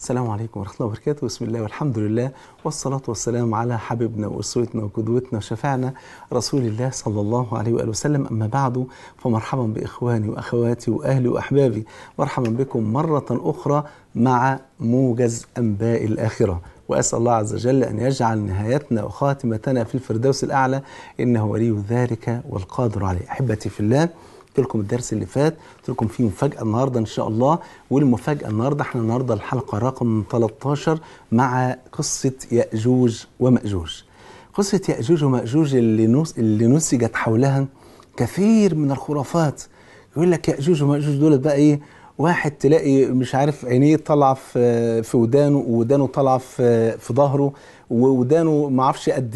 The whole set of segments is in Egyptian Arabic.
السلام عليكم ورحمة الله وبركاته بسم الله والحمد لله والصلاة والسلام على حبيبنا وأسوتنا وقدوتنا وشفعنا رسول الله صلى الله عليه وآله وسلم أما بعد فمرحبا بإخواني وأخواتي وأهلي وأحبابي مرحبا بكم مرة أخرى مع موجز أنباء الآخرة وأسأل الله عز وجل أن يجعل نهايتنا وخاتمتنا في الفردوس الأعلى إنه ولي ذلك والقادر عليه أحبتي في الله قلت لكم الدرس اللي فات قلت لكم في مفاجأة النهاردة إن شاء الله والمفاجأة النهاردة احنا النهاردة الحلقة رقم 13 مع قصة يأجوج ومأجوج قصة يأجوج ومأجوج اللي, نس اللي نسجت حولها كثير من الخرافات يقول لك يأجوج ومأجوج دول بقى إيه واحد تلاقي مش عارف عينيه طالعه في في ودانه ودانه طالعه في في ظهره وودانه ما اعرفش قد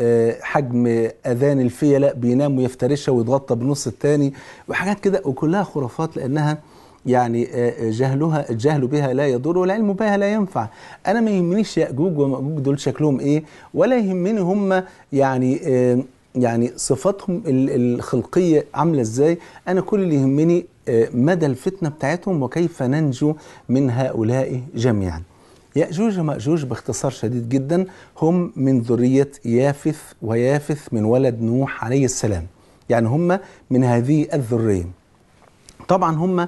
حجم اذان الفيله بينام ويفترشها ويتغطى بالنص الثاني وحاجات كده وكلها خرافات لانها يعني جهلها الجهل بها لا يضر والعلم بها لا ينفع انا ما يهمنيش ياجوج وماجوج دول شكلهم ايه ولا يهمني هم يعني يعني صفاتهم الخلقيه عامله ازاي انا كل اللي يهمني مدى الفتنه بتاعتهم وكيف ننجو من هؤلاء جميعا يأجوج ومأجوج باختصار شديد جدا هم من ذرية يافث ويافث من ولد نوح عليه السلام يعني هم من هذه الذرية طبعا هم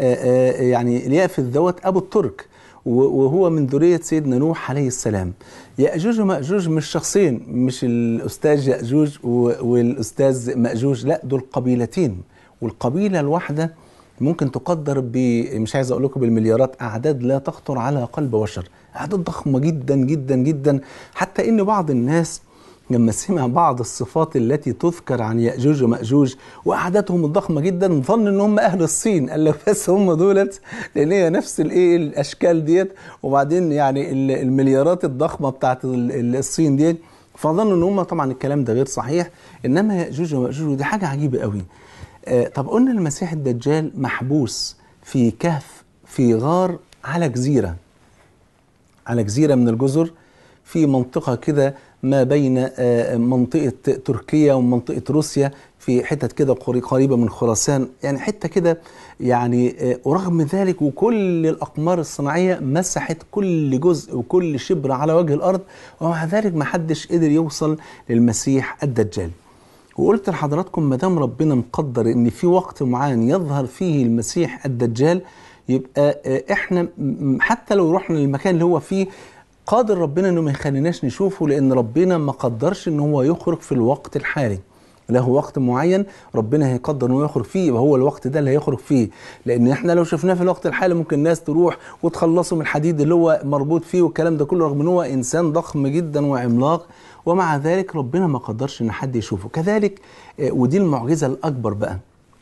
يعني يافث دوت أبو الترك وهو من ذرية سيدنا نوح عليه السلام يأجوج ومأجوج مش شخصين مش الأستاذ يأجوج والأستاذ مأجوج لا دول قبيلتين والقبيلة الواحدة ممكن تقدر ب مش عايز اقول لكم بالمليارات اعداد لا تخطر على قلب بشر اعداد ضخمه جدا جدا جدا حتى ان بعض الناس لما سمع بعض الصفات التي تذكر عن ياجوج وماجوج واعدادهم الضخمه جدا ظن ان هم اهل الصين قال لك بس هم دولت لان هي نفس الايه الاشكال ديت وبعدين يعني المليارات الضخمه بتاعت الصين ديت فظنوا ان هم طبعا الكلام ده غير صحيح انما ياجوج وماجوج دي حاجه عجيبه قوي آه طب قلنا المسيح الدجال محبوس في كهف في غار على جزيرة على جزيرة من الجزر في منطقة كده ما بين آه منطقة تركيا ومنطقة روسيا في حتت كده قريبة من خراسان يعني حتة كده يعني آه ورغم ذلك وكل الأقمار الصناعية مسحت كل جزء وكل شبر على وجه الأرض ومع ذلك ما حدش قدر يوصل للمسيح الدجال وقلت لحضراتكم ما دام ربنا مقدر ان في وقت معين يظهر فيه المسيح الدجال يبقى احنا حتى لو رحنا للمكان اللي هو فيه قادر ربنا انه ما يخليناش نشوفه لان ربنا ما قدرش ان هو يخرج في الوقت الحالي له وقت معين ربنا هيقدر انه يخرج فيه يبقى هو الوقت ده اللي هيخرج فيه لان احنا لو شفناه في الوقت الحالي ممكن الناس تروح وتخلصوا من الحديد اللي هو مربوط فيه والكلام ده كله رغم ان هو انسان ضخم جدا وعملاق ومع ذلك ربنا ما قدرش ان حد يشوفه كذلك ودي المعجزه الاكبر بقى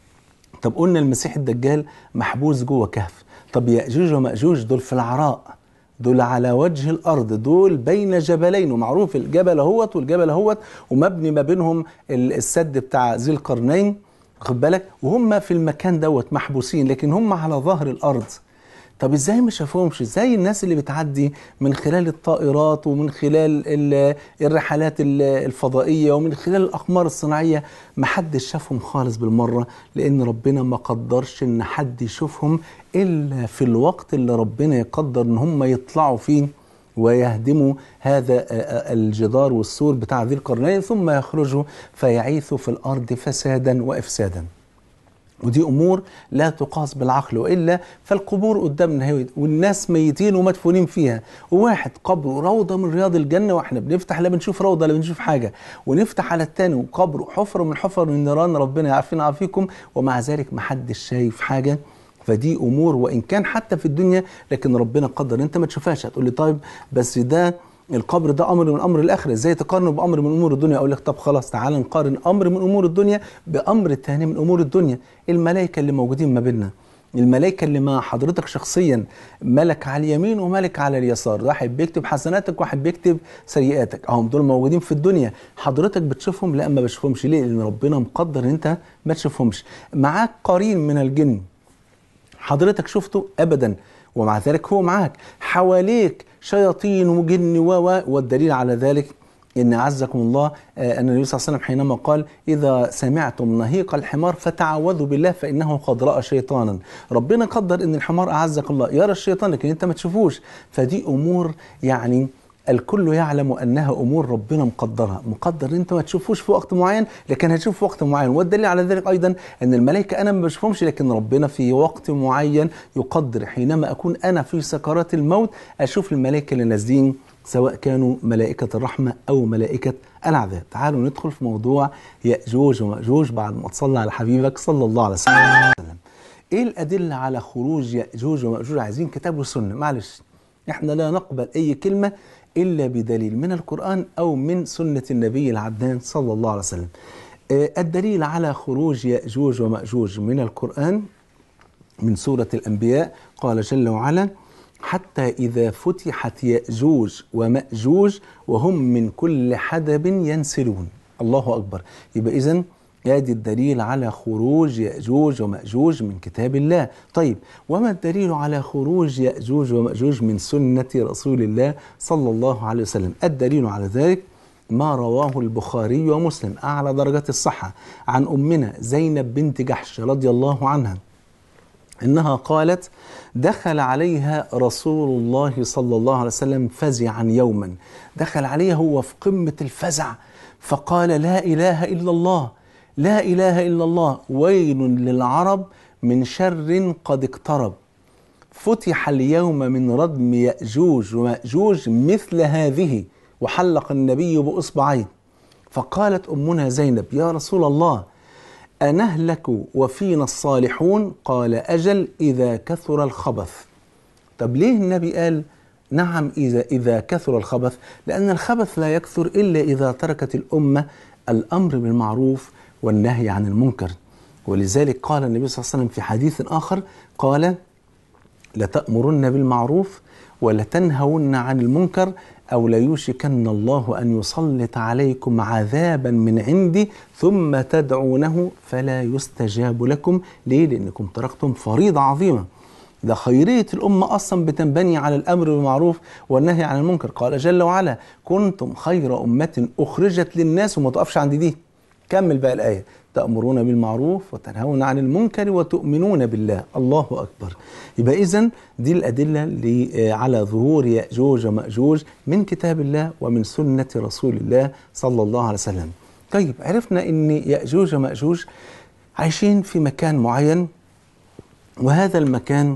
طب قلنا المسيح الدجال محبوس جوه كهف طب ياجوج وماجوج دول في العراء دول على وجه الارض دول بين جبلين ومعروف الجبل اهوت والجبل اهوت ومبني ما بينهم السد بتاع ذي القرنين خد بالك وهم في المكان دوت محبوسين لكن هم على ظهر الارض طب ازاي ما شافوهمش ازاي الناس اللي بتعدي من خلال الطائرات ومن خلال الرحلات الفضائيه ومن خلال الاقمار الصناعيه ما حدش شافهم خالص بالمره لان ربنا ما قدرش ان حد يشوفهم الا في الوقت اللي ربنا يقدر ان هم يطلعوا فيه ويهدموا هذا الجدار والسور بتاع ذي القرنين ثم يخرجوا فيعيثوا في الارض فسادا وافسادا ودي امور لا تقاس بالعقل والا فالقبور قدامنا والناس ميتين ومدفونين فيها وواحد قبره روضه من رياض الجنه واحنا بنفتح لا بنشوف روضه لا بنشوف حاجه ونفتح على الثاني وقبره حفره من حفر النيران ربنا يعافينا ويعافيكم ومع ذلك ما حدش شايف حاجه فدي امور وان كان حتى في الدنيا لكن ربنا قدر انت ما تشوفهاش هتقول لي طيب بس ده القبر ده امر من امر الاخره ازاي تقارنه بامر من امور الدنيا اقول لك طب خلاص تعال نقارن امر من امور الدنيا بامر تاني من امور الدنيا الملائكه اللي موجودين ما بيننا الملائكه اللي مع حضرتك شخصيا ملك على اليمين وملك على اليسار واحد بيكتب حسناتك وواحد بيكتب سيئاتك اهم دول موجودين في الدنيا حضرتك بتشوفهم لا ما بشوفهمش ليه لان ربنا مقدر ان انت ما تشوفهمش معاك قرين من الجن حضرتك شفته ابدا ومع ذلك هو معاك حواليك شياطين وجن و والدليل على ذلك إن أعزكم الله آه، أن النبي صلى الله عليه وسلم حينما قال إذا سمعتم نهيق الحمار فتعوذوا بالله فإنه قد رأى شيطانا ربنا قدر أن الحمار أعزك الله يرى الشيطان لكن أنت ما تشوفوش فدي أمور يعني الكل يعلم انها امور ربنا مقدرها، مقدر ان انت ما تشوفوش في وقت معين لكن هتشوف في وقت معين، والدليل على ذلك ايضا ان الملائكه انا ما بشوفهمش لكن ربنا في وقت معين يقدر حينما اكون انا في سكرات الموت اشوف الملائكه اللي نازلين سواء كانوا ملائكة الرحمة أو ملائكة العذاب تعالوا ندخل في موضوع يأجوج ومأجوج بعد ما تصلى على حبيبك صلى الله عليه وسلم إيه الأدلة على خروج يأجوج ومأجوج عايزين كتاب وسنة معلش إحنا لا نقبل أي كلمة إلا بدليل من القرآن أو من سنة النبي العدنان صلى الله عليه وسلم آه، الدليل على خروج يأجوج ومأجوج من القرآن من سورة الأنبياء قال جل وعلا حتى إذا فتحت يأجوج ومأجوج وهم من كل حدب ينسلون الله أكبر يبقى إذن ادي الدليل على خروج يأجوج ومأجوج من كتاب الله طيب وما الدليل على خروج يأجوج ومأجوج من سنة رسول الله صلى الله عليه وسلم الدليل على ذلك ما رواه البخاري ومسلم أعلى درجات الصحة عن أمنا زينب بنت جحش رضي الله عنها انها قالت دخل عليها رسول الله صلى الله عليه وسلم فزعا يوما دخل عليها هو في قمه الفزع فقال لا اله الا الله لا اله الا الله ويل للعرب من شر قد اقترب فتح اليوم من ردم ياجوج وماجوج مثل هذه وحلق النبي باصبعيه فقالت امنا زينب يا رسول الله أنهلك وفينا الصالحون قال أجل إذا كثر الخبث طب ليه النبي قال نعم إذا إذا كثر الخبث لأن الخبث لا يكثر إلا إذا تركت الأمة الأمر بالمعروف والنهي عن المنكر ولذلك قال النبي صلى الله عليه وسلم في حديث آخر قال لتأمرن بالمعروف ولتنهون عن المنكر أو ليوشكن الله أن يسلط عليكم عذابا من عندي ثم تدعونه فلا يستجاب لكم ليه؟ لأنكم تركتم فريضة عظيمة ده خيرية الأمة أصلا بتنبني على الأمر بالمعروف والنهي عن المنكر قال جل وعلا كنتم خير أمة أخرجت للناس وما تقفش عند دي كمل بقى الآية تأمرون بالمعروف وتنهون عن المنكر وتؤمنون بالله الله أكبر يبقى إذن دي الأدلة اللي على ظهور يأجوج ومأجوج من كتاب الله ومن سنة رسول الله صلى الله عليه وسلم طيب عرفنا أن يأجوج ومأجوج عايشين في مكان معين وهذا المكان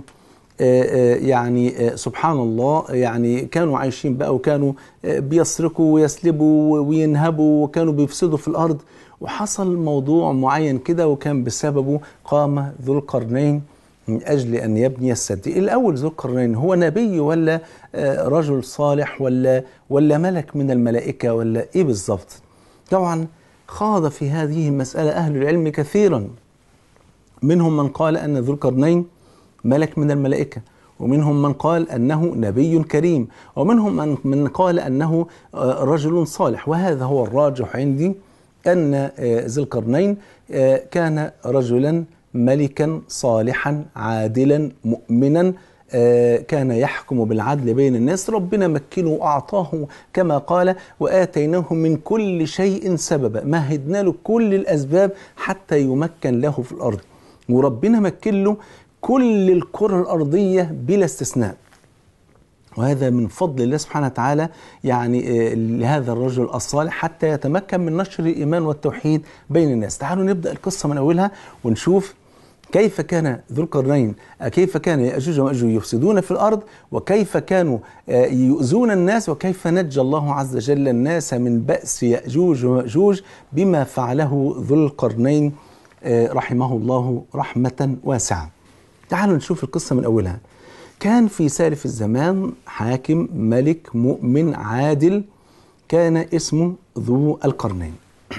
يعني سبحان الله يعني كانوا عايشين بقى وكانوا بيسرقوا ويسلبوا وينهبوا وكانوا بيفسدوا في الارض وحصل موضوع معين كده وكان بسببه قام ذو القرنين من اجل ان يبني السد الاول ذو القرنين هو نبي ولا رجل صالح ولا ولا ملك من الملائكه ولا ايه بالظبط طبعا خاض في هذه المساله اهل العلم كثيرا منهم من قال ان ذو القرنين ملك من الملائكة ومنهم من قال أنه نبي كريم ومنهم من, من قال أنه رجل صالح وهذا هو الراجح عندي أن ذي القرنين كان رجلا ملكا صالحا عادلا مؤمنا كان يحكم بالعدل بين الناس ربنا مكنه وأعطاه كما قال وآتيناه من كل شيء سببا مهدنا له كل الأسباب حتى يمكن له في الأرض وربنا مكن له كل الكرة الأرضية بلا استثناء وهذا من فضل الله سبحانه وتعالى يعني لهذا الرجل الصالح حتى يتمكن من نشر الإيمان والتوحيد بين الناس تعالوا نبدأ القصة من أولها ونشوف كيف كان ذو القرنين كيف كان يأجوج ومأجوج يفسدون في الأرض وكيف كانوا يؤذون الناس وكيف نجى الله عز وجل الناس من بأس يأجوج ومأجوج بما فعله ذو القرنين رحمه الله رحمة واسعة تعالوا نشوف القصة من أولها كان في سالف الزمان حاكم ملك مؤمن عادل كان اسمه ذو القرنين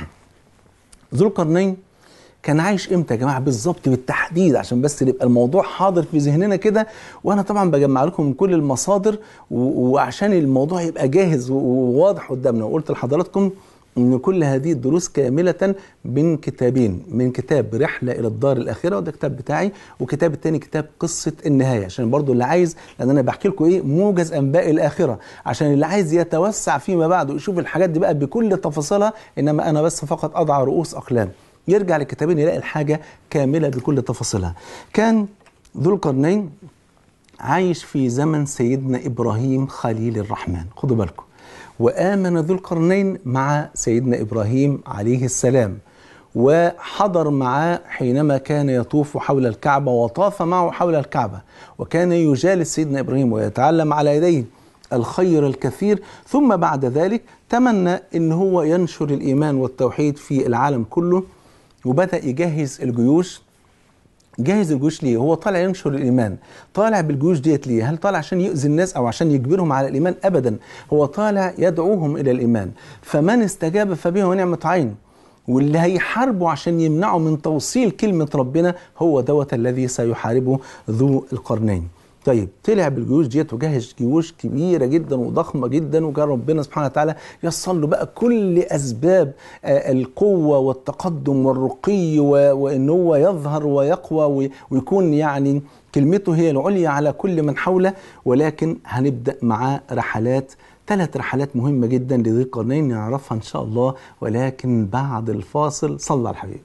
ذو القرنين كان عايش امتى يا جماعه بالظبط بالتحديد عشان بس يبقى الموضوع حاضر في ذهننا كده وانا طبعا بجمع لكم من كل المصادر وعشان الموضوع يبقى جاهز وواضح قدامنا وقلت لحضراتكم ان كل هذه الدروس كامله من كتابين من كتاب رحله الى الدار الاخره وده كتاب بتاعي وكتاب التاني كتاب قصه النهايه عشان برضو اللي عايز لان انا بحكي لكم ايه موجز انباء الاخره عشان اللي عايز يتوسع فيما بعد ويشوف الحاجات دي بقى بكل تفاصيلها انما انا بس فقط اضع رؤوس اقلام يرجع للكتابين يلاقي الحاجه كامله بكل تفاصيلها كان ذو القرنين عايش في زمن سيدنا ابراهيم خليل الرحمن خدوا بالكم وامن ذو القرنين مع سيدنا ابراهيم عليه السلام وحضر معه حينما كان يطوف حول الكعبه وطاف معه حول الكعبه وكان يجالس سيدنا ابراهيم ويتعلم على يديه الخير الكثير ثم بعد ذلك تمنى ان هو ينشر الايمان والتوحيد في العالم كله وبدا يجهز الجيوش جاهز الجيوش ليه؟ هو طالع ينشر الايمان، طالع بالجيوش ديت ليه؟ هل طالع عشان يؤذي الناس او عشان يجبرهم على الايمان؟ ابدا، هو طالع يدعوهم الى الايمان، فمن استجاب فبه ونعمة عين. واللي هيحاربوا عشان يمنعوا من توصيل كلمة ربنا هو دوت الذي سيحاربه ذو القرنين. طيب طلع بالجيوش ديت وجهز جيوش كبيره جدا وضخمه جدا وكان ربنا سبحانه وتعالى يسر له بقى كل اسباب آه القوه والتقدم والرقي وان هو يظهر ويقوى ويكون يعني كلمته هي العليا على كل من حوله ولكن هنبدا معاه رحلات ثلاث رحلات مهمه جدا لذي القرنين نعرفها ان شاء الله ولكن بعد الفاصل صلى على الحبيب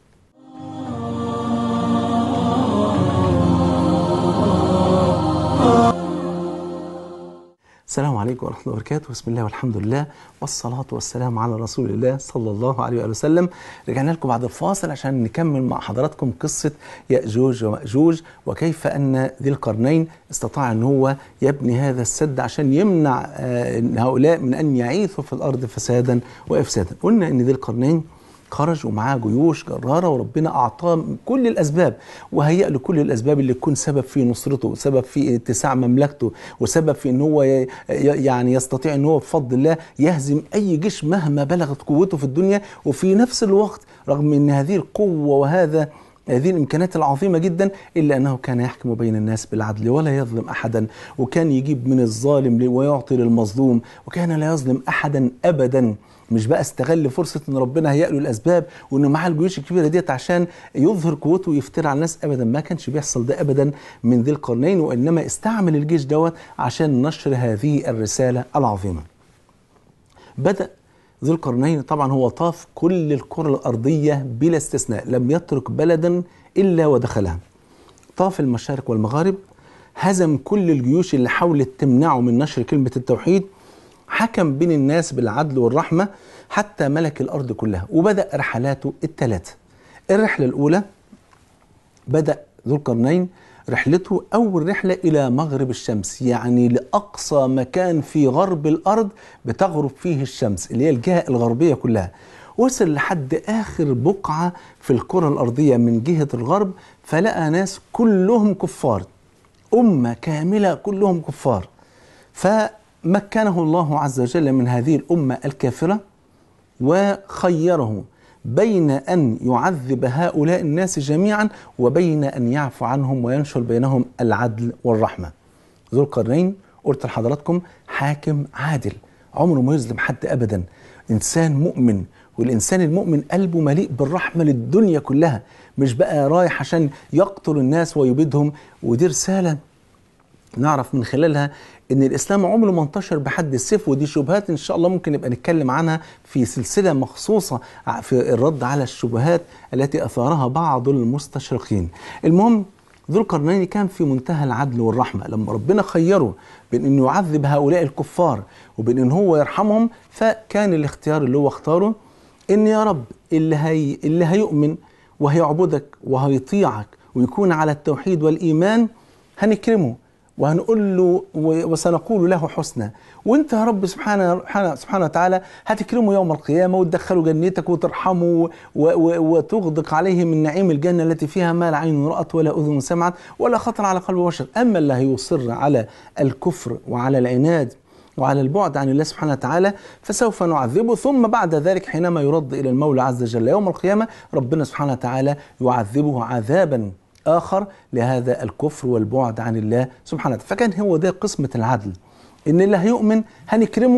السلام عليكم ورحمة الله وبركاته بسم الله والحمد لله والصلاة والسلام على رسول الله صلى الله عليه وآله وسلم رجعنا لكم بعد الفاصل عشان نكمل مع حضراتكم قصة يأجوج ومأجوج وكيف أن ذي القرنين استطاع أن هو يبني هذا السد عشان يمنع هؤلاء من أن يعيثوا في الأرض فسادا وإفسادا قلنا أن ذي القرنين خرج ومعاه جيوش جراره وربنا اعطاه كل الاسباب وهيأ له كل الاسباب اللي تكون سبب في نصرته سبب في اتساع مملكته وسبب في ان هو يعني يستطيع ان هو بفضل الله يهزم اي جيش مهما بلغت قوته في الدنيا وفي نفس الوقت رغم ان هذه القوه وهذا هذه الامكانيات العظيمه جدا الا انه كان يحكم بين الناس بالعدل ولا يظلم احدا وكان يجيب من الظالم ويعطي للمظلوم وكان لا يظلم احدا ابدا مش بقى استغل فرصه ان ربنا هيأ له الاسباب وانه معاه الجيوش الكبيره ديت عشان يظهر قوته ويفتري على الناس ابدا ما كانش بيحصل ده ابدا من ذي القرنين وانما استعمل الجيش دوت عشان نشر هذه الرساله العظيمه. بدا ذو القرنين طبعا هو طاف كل الكره الارضيه بلا استثناء لم يترك بلدا الا ودخلها. طاف المشارق والمغارب هزم كل الجيوش اللي حاولت تمنعه من نشر كلمه التوحيد حكم بين الناس بالعدل والرحمة حتى ملك الأرض كلها وبدأ رحلاته الثلاثة الرحلة الأولى بدأ ذو القرنين رحلته أول رحلة إلى مغرب الشمس يعني لأقصى مكان في غرب الأرض بتغرب فيه الشمس اللي هي الجهة الغربية كلها وصل لحد آخر بقعة في الكرة الأرضية من جهة الغرب فلقى ناس كلهم كفار أمة كاملة كلهم كفار ف مكنه الله عز وجل من هذه الامه الكافره وخيره بين ان يعذب هؤلاء الناس جميعا وبين ان يعفو عنهم وينشر بينهم العدل والرحمه. ذو القرنين قلت لحضراتكم حاكم عادل عمره ما يظلم حد ابدا انسان مؤمن والانسان المؤمن قلبه مليء بالرحمه للدنيا كلها مش بقى رايح عشان يقتل الناس ويبيدهم ودي رساله نعرف من خلالها ان الاسلام عمره ما انتشر بحد السيف ودي شبهات ان شاء الله ممكن نبقى نتكلم عنها في سلسله مخصوصه في الرد على الشبهات التي اثارها بعض المستشرقين. المهم ذو القرنين كان في منتهى العدل والرحمه لما ربنا خيره بين انه يعذب هؤلاء الكفار وبين ان هو يرحمهم فكان الاختيار اللي هو اختاره ان يا رب اللي هي اللي هيؤمن وهيعبدك وهيطيعك ويكون على التوحيد والايمان هنكرمه وهنقول له وسنقول له حسنى وانت يا رب سبحانه سبحانه وتعالى هتكرمه يوم القيامه وتدخله جنتك وترحمه وتغدق عليه من نعيم الجنه التي فيها ما لا عين رات ولا اذن سمعت ولا خطر على قلب بشر اما اللي هيصر على الكفر وعلى العناد وعلى البعد عن الله سبحانه وتعالى فسوف نعذبه ثم بعد ذلك حينما يرد الى المولى عز وجل يوم القيامه ربنا سبحانه وتعالى يعذبه عذابا آخر لهذا الكفر والبعد عن الله سبحانه وتعالى فكان هو ده قسمة العدل إن اللي هيؤمن هنكرمه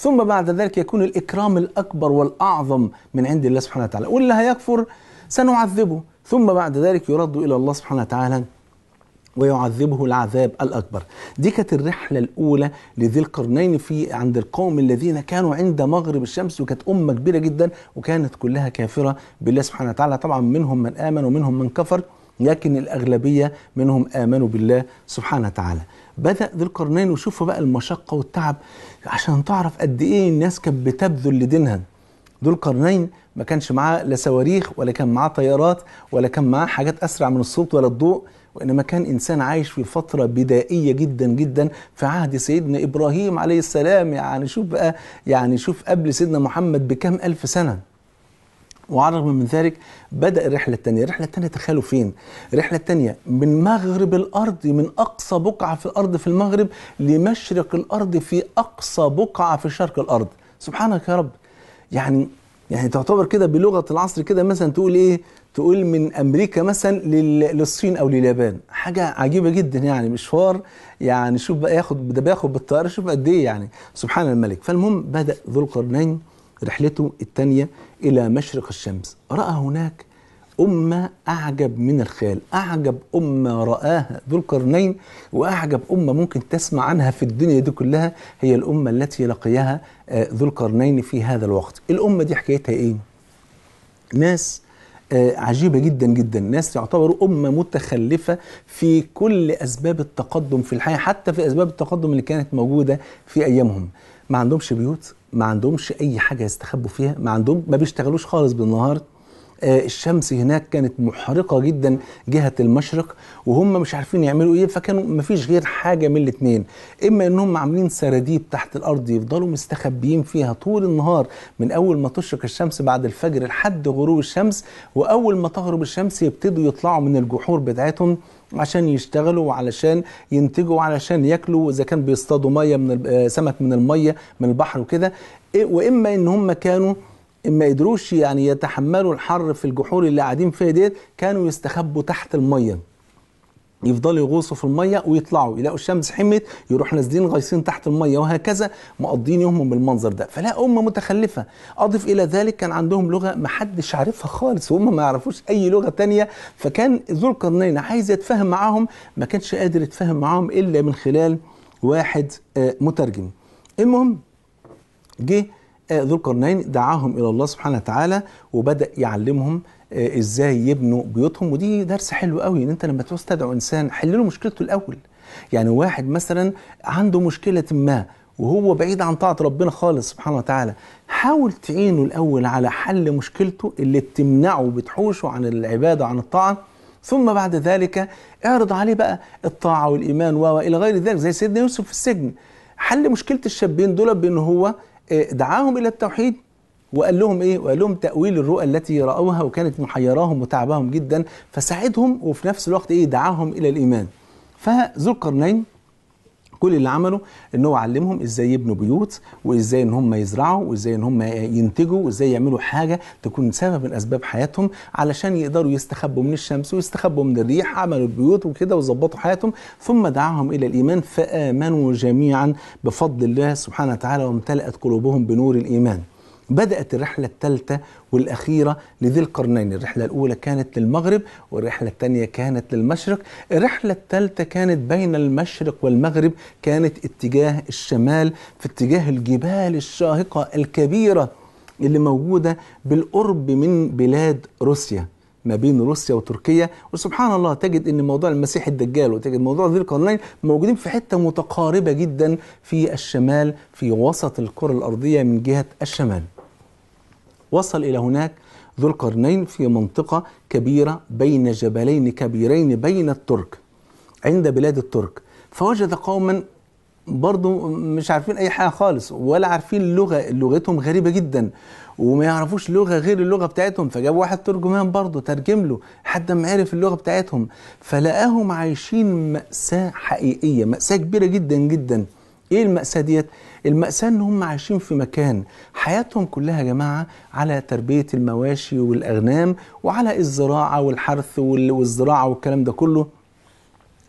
ثم بعد ذلك يكون الإكرام الأكبر والأعظم من عند الله سبحانه وتعالى واللي هيكفر سنعذبه ثم بعد ذلك يرد إلى الله سبحانه وتعالى ويعذبه العذاب الأكبر دي كانت الرحلة الأولى لذي القرنين في عند القوم الذين كانوا عند مغرب الشمس وكانت أمة كبيرة جدا وكانت كلها كافرة بالله سبحانه وتعالى طبعا منهم من آمن ومنهم من كفر لكن الأغلبية منهم آمنوا بالله سبحانه وتعالى بدأ ذي القرنين وشوفوا بقى المشقة والتعب عشان تعرف قد إيه الناس كانت بتبذل لدينها ذو القرنين ما كانش معاه لا صواريخ ولا كان معاه طيارات ولا كان معاه حاجات أسرع من الصوت ولا الضوء وإنما كان إنسان عايش في فترة بدائية جدا جدا في عهد سيدنا إبراهيم عليه السلام يعني شوف بقى يعني شوف قبل سيدنا محمد بكم ألف سنة وعلى الرغم من ذلك بدأ الرحلة الثانية الرحلة الثانية تخيلوا فين الرحلة الثانية من مغرب الأرض من أقصى بقعة في الأرض في المغرب لمشرق الأرض في أقصى بقعة في شرق الأرض سبحانك يا رب يعني يعني تعتبر كده بلغة العصر كده مثلا تقول إيه تقول من أمريكا مثلا لل- للصين أو لليابان حاجة عجيبة جدا يعني مشوار يعني شوف بقى ياخد ده بياخد بالطيارة شوف قد إيه يعني سبحان الملك فالمهم بدأ ذو القرنين رحلته الثانية إلى مشرق الشمس رأى هناك أمة أعجب من الخيال أعجب أمة رآها ذو القرنين وأعجب أمة ممكن تسمع عنها في الدنيا دي كلها هي الأمة التي لقيها آه، ذو القرنين في هذا الوقت الأمة دي حكايتها إيه؟ ناس آه، عجيبة جدا جدا ناس يعتبروا أمة متخلفة في كل أسباب التقدم في الحياة حتى في أسباب التقدم اللي كانت موجودة في أيامهم ما عندهمش بيوت ما عندهمش أي حاجة يستخبوا فيها ما عندهم ما بيشتغلوش خالص بالنهار آه، الشمس هناك كانت محرقة جدا جهة المشرق وهم مش عارفين يعملوا ايه فكانوا مفيش غير حاجة من الاتنين اما انهم عاملين سراديب تحت الارض يفضلوا مستخبيين فيها طول النهار من اول ما تشرق الشمس بعد الفجر لحد غروب الشمس واول ما تغرب الشمس يبتدوا يطلعوا من الجحور بتاعتهم عشان يشتغلوا وعلشان ينتجوا وعلشان ياكلوا اذا كان بيصطادوا ميه من ال- آه، سمك من الميه من البحر وكده إيه، واما ان هم كانوا ما قدروش يعني يتحملوا الحر في الجحور اللي قاعدين فيها ديت كانوا يستخبوا تحت الميه يفضلوا يغوصوا في الميه ويطلعوا يلاقوا الشمس حمت يروح نازلين غايصين تحت الميه وهكذا مقضين يومهم بالمنظر ده فلا امه متخلفه اضف الى ذلك كان عندهم لغه ما حدش عارفها خالص وهم ما يعرفوش اي لغه تانية فكان ذو القرنين عايز يتفاهم معاهم ما كانش قادر يتفاهم معاهم الا من خلال واحد آه، مترجم المهم جه آه، ذو القرنين دعاهم الى الله سبحانه وتعالى وبدا يعلمهم آه، ازاي يبنوا بيوتهم ودي درس حلو قوي ان انت لما تعوز تدعو انسان حل له مشكلته الاول يعني واحد مثلا عنده مشكله ما وهو بعيد عن طاعه ربنا خالص سبحانه وتعالى حاول تعينه الاول على حل مشكلته اللي بتمنعه وبتحوشه عن العباده وعن الطاعه ثم بعد ذلك اعرض عليه بقى الطاعه والايمان و- والى غير ذلك زي سيدنا يوسف في السجن حل مشكله الشابين دول بان هو آه، دعاهم الى التوحيد وقال لهم ايه؟ وقال لهم تاويل الرؤى التي راوها وكانت محيراهم وتعبهم جدا فساعدهم وفي نفس الوقت ايه؟ دعاهم الى الايمان. فذو القرنين كل اللي عمله ان هو علمهم ازاي يبنوا بيوت وازاي ان هم يزرعوا وازاي ان هم ينتجوا وازاي يعملوا حاجه تكون سبب من اسباب حياتهم علشان يقدروا يستخبوا من الشمس ويستخبوا من الريح عملوا البيوت وكده وظبطوا حياتهم ثم دعاهم الى الايمان فامنوا جميعا بفضل الله سبحانه وتعالى وامتلأت قلوبهم بنور الايمان. بدأت الرحلة الثالثة والأخيرة لذي القرنين الرحلة الأولى كانت للمغرب والرحلة الثانية كانت للمشرق الرحلة الثالثة كانت بين المشرق والمغرب كانت اتجاه الشمال في اتجاه الجبال الشاهقة الكبيرة اللي موجودة بالقرب من بلاد روسيا ما بين روسيا وتركيا وسبحان الله تجد ان موضوع المسيح الدجال وتجد موضوع ذي القرنين موجودين في حته متقاربه جدا في الشمال في وسط الكره الارضيه من جهه الشمال. وصل الى هناك ذو القرنين في منطقه كبيره بين جبلين كبيرين بين الترك عند بلاد الترك فوجد قوما برضو مش عارفين اي حاجه خالص ولا عارفين لغه لغتهم غريبه جدا وما يعرفوش لغه غير اللغه بتاعتهم فجاب واحد ترجمان برضه ترجم له حتى ما عرف اللغه بتاعتهم فلقاهم عايشين ماساه حقيقيه ماساه كبيره جدا جدا ايه المأساة ديت؟ المأساة ان هم عايشين في مكان حياتهم كلها يا جماعة على تربية المواشي والأغنام وعلى الزراعة والحرث وال- والزراعة والكلام ده كله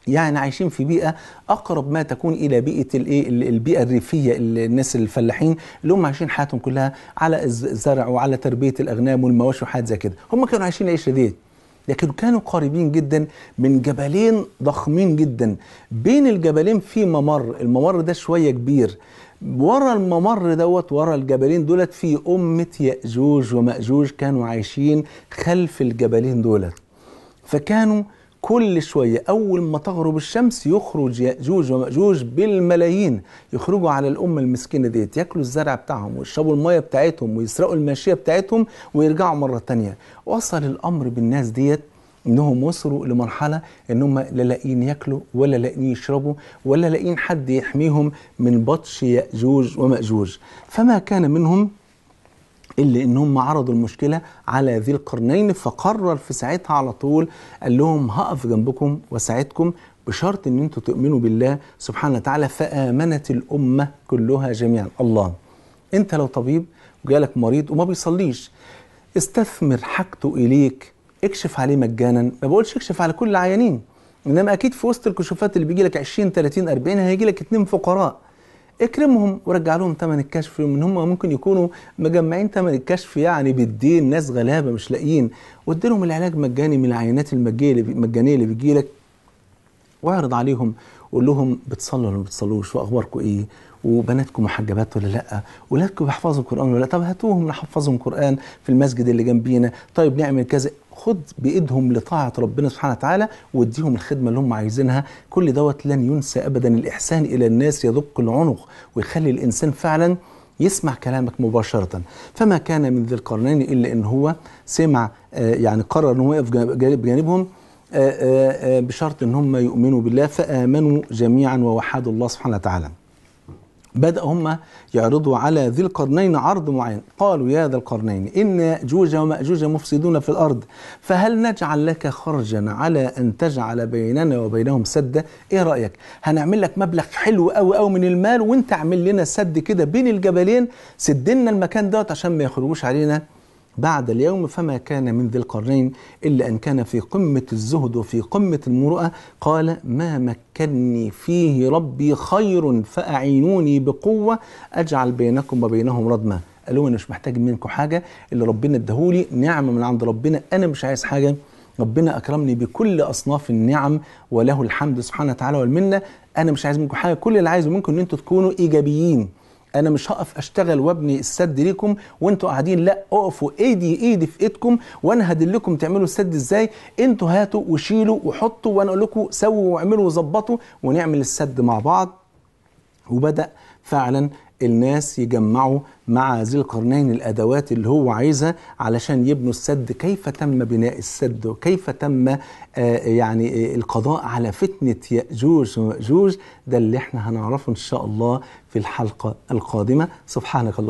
يعني عايشين في بيئة أقرب ما تكون إلى بيئة الإيه البيئة الريفية الناس الفلاحين اللي هم عايشين حياتهم كلها على الزرع وعلى تربية الأغنام والمواشي وحاجات زي كده هم كانوا عايشين العيشة ديت لكن كانوا قريبين جدا من جبلين ضخمين جدا بين الجبلين في ممر الممر ده شوية كبير ورا الممر دوت ورا الجبلين دولت في أمة يأجوج ومأجوج كانوا عايشين خلف الجبلين دولت فكانوا كل شوية أول ما تغرب الشمس يخرج يأجوج ومأجوج بالملايين يخرجوا على الأمة المسكينة ديت ياكلوا الزرع بتاعهم ويشربوا المية بتاعتهم ويسرقوا الماشية بتاعتهم ويرجعوا مرة تانية وصل الأمر بالناس ديت انهم وصلوا لمرحله انهم لا لاقيين ياكلوا ولا لاقيين يشربوا ولا لاقيين حد يحميهم من بطش ياجوج وماجوج فما كان منهم الا ان هم عرضوا المشكله على ذي القرنين فقرر في ساعتها على طول قال لهم هقف جنبكم واساعدكم بشرط ان انتم تؤمنوا بالله سبحانه وتعالى فامنت الامه كلها جميعا الله انت لو طبيب وجالك مريض وما بيصليش استثمر حاجته اليك اكشف عليه مجانا ما بقولش اكشف على كل العيانين انما اكيد في وسط الكشوفات اللي بيجي لك 20 30 40 هيجي لك اتنين فقراء اكرمهم ورجع لهم ثمن الكشف من هم ممكن يكونوا مجمعين ثمن الكشف يعني بالدين ناس غلابه مش لاقيين وادي لهم العلاج مجاني من العينات المجانيه اللي بيجي لك واعرض عليهم قول لهم بتصلوا ولا ما بتصلوش واخباركم ايه وبناتكم محجبات ولا لا ولادكم بيحفظوا القران ولا لا طب هاتوهم نحفظهم قران في المسجد اللي جنبينا طيب نعمل كذا خد بايدهم لطاعه ربنا سبحانه وتعالى واديهم الخدمه اللي هم عايزينها كل دوت لن ينسى ابدا الاحسان الى الناس يدق العنق ويخلي الانسان فعلا يسمع كلامك مباشرة فما كان من ذي القرنين إلا إن هو سمع يعني قرر أنه يقف بجانبهم بشرط أن هم يؤمنوا بالله فآمنوا جميعا ووحدوا الله سبحانه وتعالى بدأ هم يعرضوا على ذي القرنين عرض معين قالوا يا ذا القرنين إن يأجوج ومأجوج مفسدون في الأرض فهل نجعل لك خرجا على أن تجعل بيننا وبينهم سدا إيه رأيك هنعمل لك مبلغ حلو أوي أوي من المال وانت اعمل لنا سد كده بين الجبلين سدنا المكان دوت عشان ما يخرجوش علينا بعد اليوم فما كان من ذي القرنين إلا أن كان في قمة الزهد وفي قمة المروءة قال ما مكني فيه ربي خير فأعينوني بقوة أجعل بينكم وبينهم ردما قالوا أنا مش محتاج منكم حاجة اللي ربنا اداهولي نعمة من عند ربنا أنا مش عايز حاجة ربنا أكرمني بكل أصناف النعم وله الحمد سبحانه وتعالى والمنة أنا مش عايز منكم حاجة كل اللي عايزه منكم أن أنتم تكونوا إيجابيين انا مش هقف اشتغل وابني السد ليكم وانتوا قاعدين لا اقفوا ايدي ايدي في ايدكم وانا هدلكم تعملوا السد ازاي انتوا هاتوا وشيلوا وحطوا وانا اقول لكم سووا واعملوا وظبطوا ونعمل السد مع بعض وبدا فعلا الناس يجمعوا مع ذي القرنين الادوات اللي هو عايزها علشان يبنوا السد كيف تم بناء السد وكيف تم آه يعني آه القضاء على فتنه ياجوج وماجوج ده اللي احنا هنعرفه ان شاء الله في الحلقه القادمه سبحانك الله